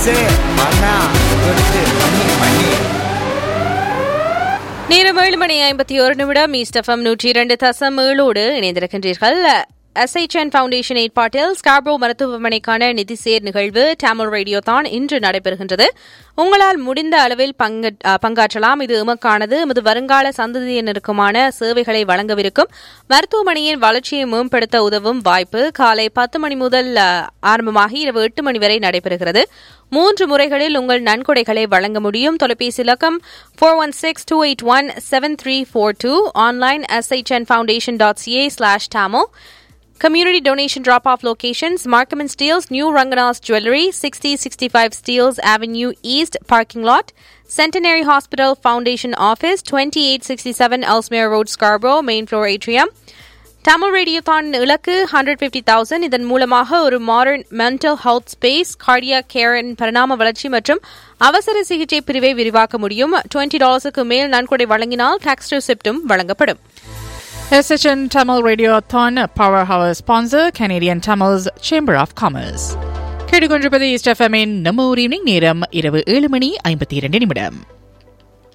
சே மண்ணா கொடுத்து பண்ணி பண்ணி நேரம் ஏழு மணி ஐம்பத்தி ஒரு நிமிடம் ஈஸ்டஃபம் நூற்றி இரண்டு தசம் ஏழோடு இணைந்திருக்கின்றீர்கள் எஸ்ஐச்என் ஃபவுண்டேஷன் ஏற்பாட்டில் ஸ்கார்போ மருத்துவமனைக்கான நிதி சேர் நிகழ்வு டேமல் ரேடியோ தான் இன்று நடைபெறுகின்றது உங்களால் முடிந்த அளவில் பங்கு- அ, பங்காற்றலாம் இது எமக்கானது எமது வருங்கால சந்ததியினருக்குமான சேவைகளை வழங்கவிருக்கும் மருத்துவமனையின் வளர்ச்சியை மேம்படுத்த உதவும் வாய்ப்பு காலை பத்து மணி முதல் அ, ஆரம்பமாகி இரவு எட்டு மணி வரை நடைபெறுகிறது மூன்று முறைகளில் உங்கள் நன்கொடைகளை வழங்க முடியும் தொலைபேசி இலக்கம் four one six two eight one seven three four two online எஸ்ஐச்என் ஃபவுண்டேஷன் டாட் சிஏ ஸ்லாஷ் டாமோ Community donation drop off locations Markham and Steels, New Ranganas Jewelry, 6065 Steels Avenue East Parking Lot, Centenary Hospital Foundation Office, 2867 Ellesmere Road, Scarborough, Main Floor Atrium. Tamil ரேடியோதான் இலக்கு hundred fifty thousand இதன் மூலமாக ஒரு modern mental health space கார்டியா கேரின் பரிணாம வளர்ச்சி மற்றும் அவசர சிகிச்சை பிரிவை விரிவாக்க முடியும் டுவெண்ட்டி டாலர்ஸுக்கு மேல் நன்கொடை வழங்கினால் டாக்ஸ் ரிசிப்டும் வழங்கப்படும் SHN Tamil Radiothon Powerhouse Sponsor Canadian Tamils Chamber of Commerce கேட்டுக்கொண்டிருப்பது ஈஸ்ட் எஃப்எம்மின் நம்ம ஊர் ஈவினிங் நேரம் இரவு ஏழு மணி ஐம்பத்தி இரண்டு நிமிடம்